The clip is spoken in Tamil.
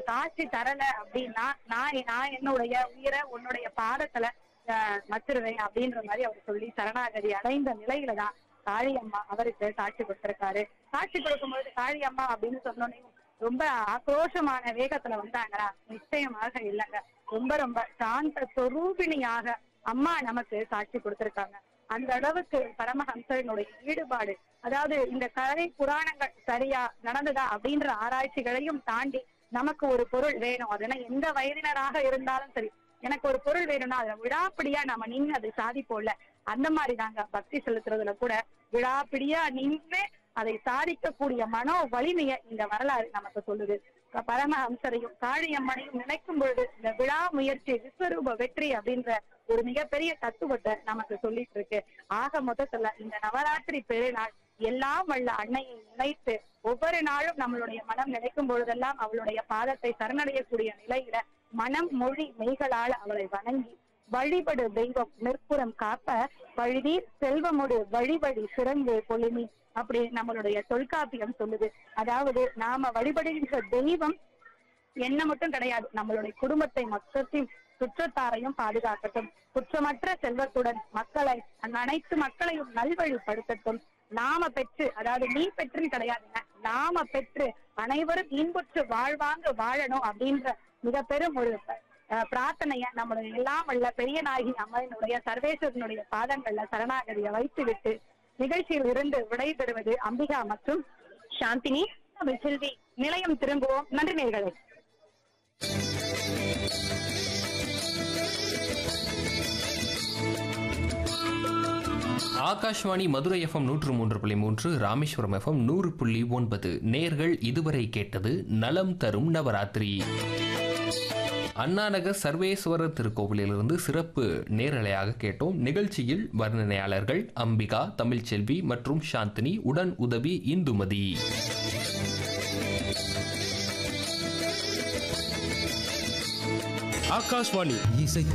காட்சி தரல அப்படின்னா நான் நான் என்னுடைய உயிரை உன்னுடைய பாதத்துல அஹ், வச்சிருவேன் அப்படின்ற மாதிரி அவர் சொல்லி சரணாகதி அடைந்த நிலையில தான் காளியம்மா அவருக்கு காட்சி கொடுத்திருக்காரு காட்சி கொடுக்கும்போது காளியம்மா அப்படின்னு சொன்னோன்னே ரொம்ப ஆக்ரோஷமான வேகத்துல வந்தாங்களா நிச்சயமாக இல்லைங்க ரொம்ப ரொம்ப சாந்த சொரூபிணியாக அம்மா நமக்கு காட்சி கொடுத்திருக்காங்க அந்த அளவுக்கு பரமஹம்சனுடைய ஈடுபாடு அதாவது இந்த கதை புராணங்கள் சரியா நடந்ததா அப்படின்ற ஆராய்ச்சிகளையும் தாண்டி நமக்கு ஒரு பொருள் வேணும் அதுனா எந்த வயதினராக இருந்தாலும் சரி எனக்கு ஒரு பொருள் வேணும்னா அதுல விடாப்பிடியா நம்ம நின்று அதை சாதிப்போம்ல அந்த மாதிரி தாங்க பக்தி செலுத்துறதுல கூட விடாப்பிடியா நின்று அதை சாதிக்கக்கூடிய மனோ வலிமையை இந்த வரலாறு நமக்கு சொல்லுது க- பரமஹம்சரையும் காளியம்மனையும் நினைக்கும் பொழுது இந்த விழா முயற்சி விஸ்வரூப வெற்றி அப்படின்ற ஒரு மிகப்பெரிய தத்துவத்தை நமக்கு சொல்லிட்டு இருக்கு ஆக மொத்தத்துல இந்த நவராத்திரி பெருநாள் எல்லாம் வல்ல அன்னையை நினைத்து ஒவ்வொரு நாளும் நம்மளுடைய மனம் நினைக்கும் பொழுதெல்லாம் அவளுடைய பாதத்தை சரணடையக்கூடிய நிலையில மனம் மொழி மெய்களால் அவளை வணங்கி வழிபடு தெய்வம் நிற்புறம் காப்ப வழிநீர் செல்வமுடு வழி வழி சிறந்து பொலிமி அப்படி நம்மளுடைய தொல்காப்பியம் சொல்லுது அதாவது நாம வழிபடுகின்ற தெய்வம் என்ன மட்டும் கிடையாது நம்மளுடைய குடும்பத்தை மொத்தத்தையும் சுற்றத்தாரையும் பாதுகாக்கட்டும் குற்றமற்ற செல்வத்துடன் மக்களை அந்த அனைத்து மக்களையும் நல்வழிப்படுத்தட்டும் நாம பெற்று அதாவது நீ பெற்றுன்னு கிடையாதுங்க நாம பெற்று அனைவரும் இன்புற்று வாழ்வாங்க வாழணும் அப்படின்ற மிக பெரும் ஒரு அஹ், பிரார்த்தனைய நம்மளுடைய எல்லாம் வல்ல பெரிய நாயகி அம்மனுடைய சர்வேஸ்வரனுடைய பாதங்கள்ல சரணாகதியை வைத்து விட்டு நிகழ்ச்சியில் இருந்து விடை பெறுவது அம்பிகா மற்றும் சாந்தினி தமிழ் செல்வி நிலையம் திரும்புவோம் நன்றி நேர்களே ஆகாஷ்வாணி மதுரை எஃப்எம் நூற்று மூன்று புள்ளி மூன்று ராமேஸ்வரம் எஃப்எம் நூறு புள்ளி ஒன்பது நேர்கள் இதுவரை கேட்டது நலம் தரும் நவராத்திரி அண்ணாநகர் சர்வேஸ்வரர் திருக்கோவிலிலிருந்து சிறப்பு நேரலையாக கேட்டோம் நிகழ்ச்சியில் வர்ணனையாளர்கள் அம்பிகா தமிழ்ச்செல்வி மற்றும் சாந்தினி உடன் உதவி இந்துமதி ஆகாஷ்வாணி இசை